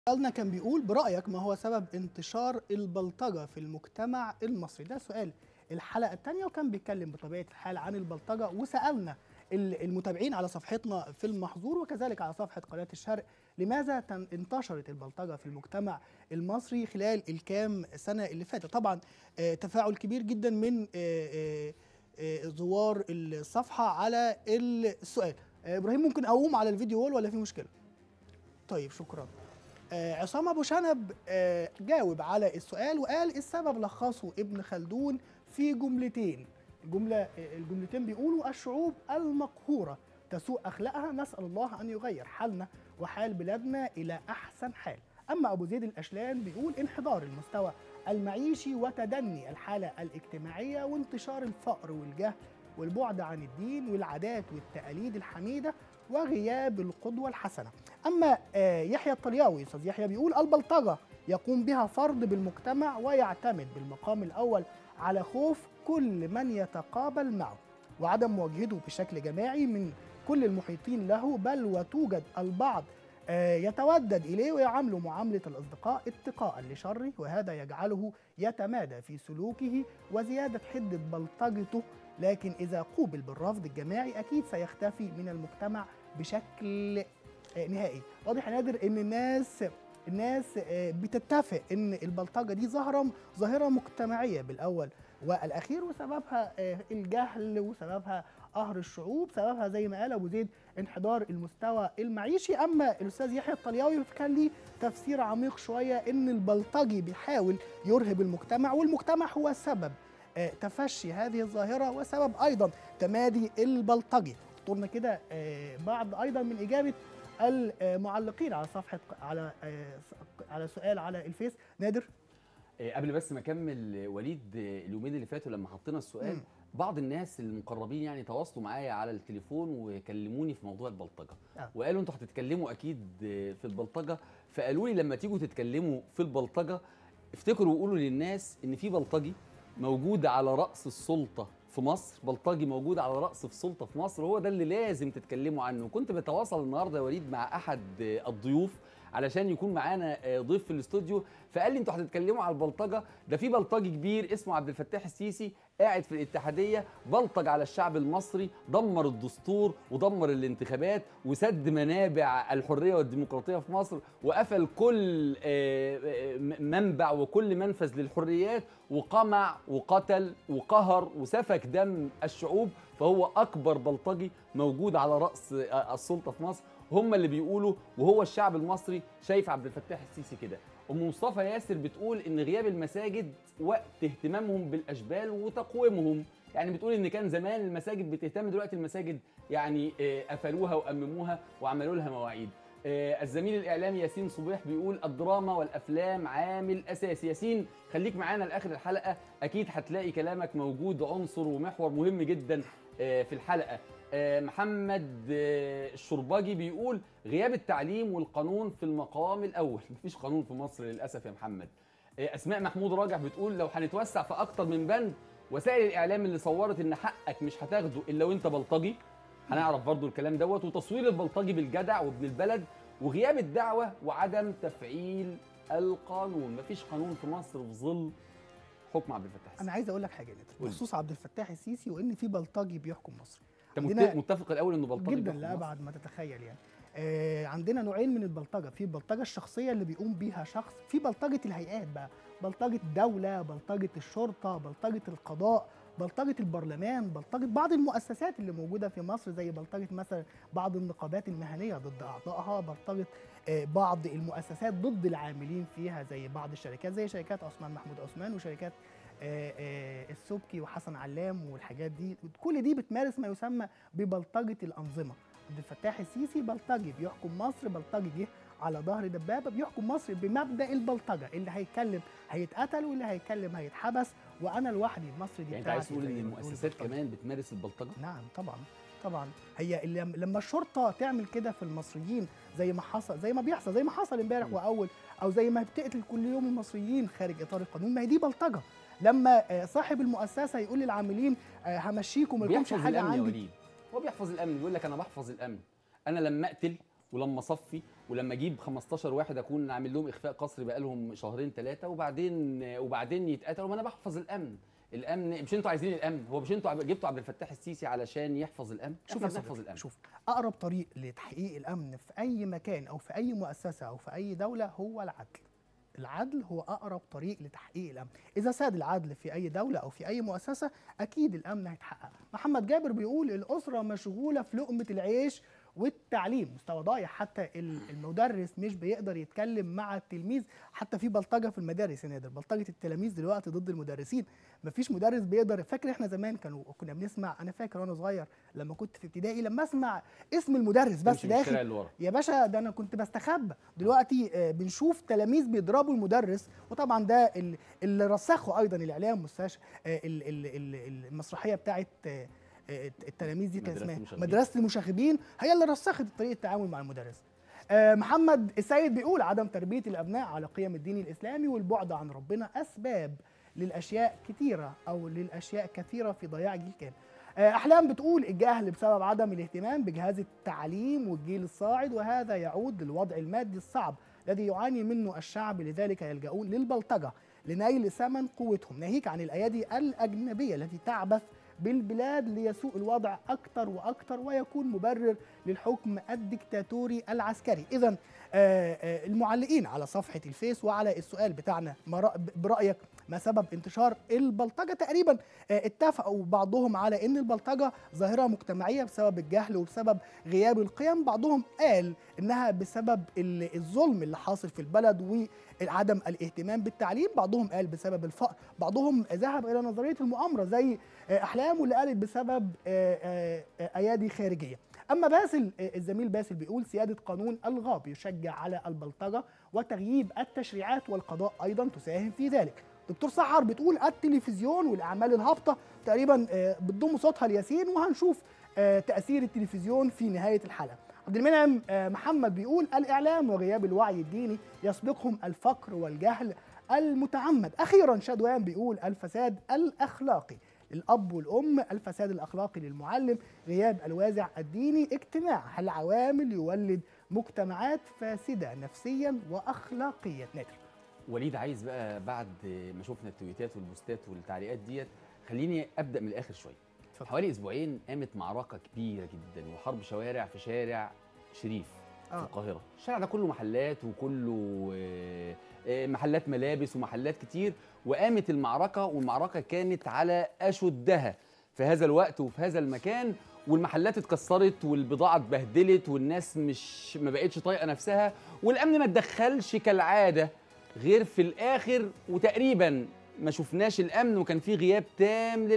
سؤالنا كان بيقول برأيك ما هو سبب انتشار البلطجة في المجتمع المصري ده سؤال الحلقة الثانية وكان بيتكلم بطبيعة الحال عن البلطجة وسألنا ال- المتابعين على صفحتنا في المحظور وكذلك على صفحة قناة الشرق لماذا تن- انتشرت البلطجة في المجتمع المصري خلال الكام سنة اللي فاتت طبعا آه، تفاعل كبير جدا من آه، آه، آه، زوار الصفحة على السؤال آه، إبراهيم ممكن أقوم على الفيديو وول ولا في مشكلة؟ طيب شكرا آه، عصام ابو شنب آه، جاوب على السؤال وقال السبب لخصه ابن خلدون في جملتين الجمله آه، الجملتين بيقولوا الشعوب المقهوره تسوء اخلاقها نسال الله ان يغير حالنا وحال بلادنا الى احسن حال اما ابو زيد الاشلان بيقول انحدار المستوى المعيشي وتدني الحاله الاجتماعيه وانتشار الفقر والجهل والبعد عن الدين والعادات والتقاليد الحميده وغياب القدوه الحسنه اما آه، يحيى الطلياوي استاذ يحيى بيقول البلطجه يقوم بها فرد بالمجتمع ويعتمد بالمقام الاول على خوف كل من يتقابل معه وعدم مواجهته بشكل جماعي من كل المحيطين له بل وتوجد البعض آه، يتودد اليه ويعامله معامله الاصدقاء اتقاء لشره وهذا يجعله يتمادى في سلوكه وزياده حده بلطجته لكن اذا قوبل بالرفض الجماعي اكيد سيختفي من المجتمع بشكل آه، نهائي واضح يا نادر ان الناس الناس آه، بتتفق ان البلطجه دي ظاهره ظاهره مجتمعيه بالاول والاخير وسببها آه، الجهل وسببها قهر الشعوب سببها زي ما قال ابو زيد انحدار المستوى المعيشي اما الاستاذ يحيى الطلياوي كان ليه تفسير عميق شويه ان البلطجي بيحاول يرهب المجتمع والمجتمع هو السبب آه، تفشي هذه الظاهره وسبب ايضا تمادي البلطجي اخترنا كده آه، بعض ايضا من اجابه المعلقين على صفحه على آه، على سؤال على الفيس نادر آه، قبل بس ما اكمل آه، وليد آه، اليومين اللي فاتوا لما حطينا السؤال مم. بعض الناس المقربين يعني تواصلوا معايا على التليفون وكلموني في موضوع البلطجه آه. وقالوا انتوا هتتكلموا اكيد آه، في البلطجه فقالوا لي لما تيجوا تتكلموا في البلطجه افتكروا وقولوا للناس ان في بلطجي موجود على راس السلطه في مصر بلطجي موجود على راس السلطه في مصر وهو ده اللي لازم تتكلموا عنه كنت بتواصل النهارده يا وليد مع احد آه، الضيوف علشان يكون معانا آه، ضيف في الاستوديو فقال لي انتوا هتتكلموا على البلطجه ده في بلطجي كبير اسمه عبد الفتاح السيسي قاعد في الاتحاديه بلطج على الشعب المصري دمر الدستور ودمر الانتخابات وسد منابع الحريه والديمقراطيه في مصر وقفل كل آه، آه، م- منبع وكل منفذ للحريات وقمع وقتل وقهر وسفك دم الشعوب فهو اكبر بلطجي موجود على راس آه، السلطه في مصر هم اللي بيقولوا وهو الشعب المصري شايف عبد الفتاح السيسي كده ام مصطفى ياسر بتقول ان غياب المساجد وقت اهتمامهم بالاشبال وتقويمهم يعني بتقول ان كان زمان المساجد بتهتم دلوقتي المساجد يعني آه، قفلوها وامموها وعملوا لها مواعيد آه، الزميل الاعلامي ياسين صبيح بيقول الدراما والافلام عامل اساسي ياسين خليك معانا لاخر الحلقه اكيد هتلاقي كلامك موجود عنصر ومحور مهم جدا آه، في الحلقه آه، محمد آه، الشرباجي بيقول غياب التعليم والقانون في المقام الاول مفيش قانون في مصر للاسف يا محمد آه، اسماء محمود راجع بتقول لو هنتوسع في اكتر من بند وسائل الاعلام اللي صورت ان حقك مش هتاخده الا وانت بلطجي هنعرف برضو الكلام دوت وتصوير البلطجي بالجدع وابن البلد وغياب الدعوه وعدم تفعيل القانون مفيش قانون في مصر في ظل حكم عبد الفتاح السيسي انا عايز اقول لك حاجه يا نادر قول. بخصوص عبد الفتاح السيسي وان في بلطجي بيحكم مصر انت عندنا- مت- متفق الاول انه بلطجي جدا بيحكم لا مصر؟ ابعد ما تتخيل يعني آه عندنا نوعين من البلطجه في البلطجه الشخصيه اللي بيقوم بيها شخص في بلطجه الهيئات بقى بلطجه الدوله بلطجه الشرطه بلطجه القضاء بلطجه البرلمان بلطجه بعض المؤسسات اللي موجوده في مصر زي بلطجه مثلا بعض النقابات المهنيه ضد اعضائها بلطجه آه بعض المؤسسات ضد العاملين فيها زي بعض الشركات زي شركات عثمان محمود عثمان وشركات آه، آه، السبكي وحسن علام والحاجات دي كل دي بتمارس ما يسمى ببلطجه الانظمه عبد الفتاح السيسي بلطجي بيحكم مصر بلطجي جه على ظهر دبابه بيحكم مصر بمبدا البلطجه اللي هيتكلم هيتقتل واللي هيتكلم هيتحبس وانا لوحدي مصر دي يعني انت عايز بتاعتي تقول زي ان ما بيقولوا المؤسسات البلطجة. كمان بتمارس البلطجه نعم طبعا طبعا هي اللي- لما الشرطه تعمل كده في المصريين زي ما حصل زي ما بيحصل زي ما حصل امبارح م. واول او زي ما بتقتل كل يوم المصريين خارج اطار القانون ما هي دي بلطجه لما آه، صاحب المؤسسه يقول للعاملين آه، همشيكم ما لكمش بيحفظ حاجه الامن يا عندي وليد هو بيحفظ الامن بيقول لك انا بحفظ الامن انا لما اقتل ولما اصفي ولما اجيب 15 واحد اكون عامل لهم اخفاء قسري بقالهم شهرين ثلاثه وبعدين وبعدين يتقتلوا ما انا بحفظ الامن الامن مش انتوا عايزين الامن هو مش انتوا جبتوا عبد الفتاح السيسي علشان يحفظ الامن شوف احنا يا بنحفظ صديقي الامن شوف اقرب طريق لتحقيق الامن في اي مكان او في اي مؤسسه او في اي دوله هو العدل العدل هو اقرب طريق لتحقيق الامن اذا ساد العدل في اي دوله او في اي مؤسسه اكيد الامن هيتحقق محمد جابر بيقول الاسره مشغوله في لقمه العيش والتعليم مستوى ضايع حتى ال- المدرس مش بيقدر يتكلم مع التلميذ حتى في بلطجه في المدارس يا نادر بلطجه التلاميذ دلوقتي ضد المدرسين مفيش مدرس بيقدر فاكر احنا زمان كانوا كنا بنسمع انا فاكر وانا صغير لما كنت في ابتدائي لما اسمع اسم المدرس بس تمشي في الشارع داخل اللي ورا يا باشا ده انا كنت بستخبى دلوقتي آه، بنشوف تلاميذ بيضربوا المدرس وطبعا ده ال- اللي رسخه ايضا الاعلام مستشفى ال- ال- ال- المسرحيه بتاعت آه، آه، التلاميذ دي كان مدرسة اسمها المشاغبين. مدرسه المشاغبين هي اللي رسخت طريقه التعامل مع المدرس آه، محمد السيد بيقول عدم تربيه الابناء على قيم الدين الاسلامي والبعد عن ربنا اسباب للاشياء كثيره او للاشياء كثيره في ضياع جيل كامل آه، احلام بتقول الجهل بسبب عدم الاهتمام بجهاز التعليم والجيل الصاعد وهذا يعود للوضع المادي الصعب الذي يعاني منه الشعب لذلك يلجؤون للبلطجه لنيل ثمن قوتهم ناهيك عن الايادي الاجنبيه التي تعبث بالبلاد ليسوء الوضع اكثر واكثر ويكون مبرر للحكم الدكتاتوري العسكري اذا المعلقين على صفحه الفيس وعلى السؤال بتاعنا ما رأ- برايك ما سبب انتشار البلطجه تقريبا آه، اتفقوا بعضهم على ان البلطجه ظاهره مجتمعيه بسبب الجهل وبسبب غياب القيم بعضهم قال انها بسبب ال- الظلم اللي حاصل في البلد وعدم الاهتمام بالتعليم بعضهم قال بسبب الفقر بعضهم ذهب الى نظريه المؤامره زي آه، احلام واللي قالت بسبب آه، آه، آه، ايادي خارجيه اما باسل آه، الزميل باسل بيقول سياده قانون الغاب يشجع على البلطجه وتغييب التشريعات والقضاء ايضا تساهم في ذلك دكتور سحر بتقول التلفزيون والاعمال الهابطه تقريبا آه، بتضم صوتها الياسين وهنشوف آه، تاثير التلفزيون في نهايه الحلقه عبد المنعم آه، محمد بيقول الاعلام وغياب الوعي الديني يسبقهم الفقر والجهل المتعمد اخيرا شادوان بيقول الفساد الاخلاقي للاب والام الفساد الاخلاقي للمعلم غياب الوازع الديني اجتماع العوامل يولد مجتمعات فاسده نفسيا واخلاقيا نادر وليد عايز بقى بعد ما شفنا التويتات والبوستات والتعليقات ديت خليني ابدا من الاخر شويه اتفضل. حوالي اسبوعين قامت معركه كبيره جدا وحرب شوارع في شارع شريف في آه. القاهره الشارع ده كله محلات وكله آه، آه، محلات ملابس ومحلات كتير وقامت المعركه والمعركه كانت على اشدها في هذا الوقت وفي هذا المكان والمحلات اتكسرت والبضاعه اتبهدلت والناس مش ما بقتش طايقه نفسها والامن ما اتدخلش كالعاده غير في الاخر وتقريبا ما شفناش الامن وكان في غياب تام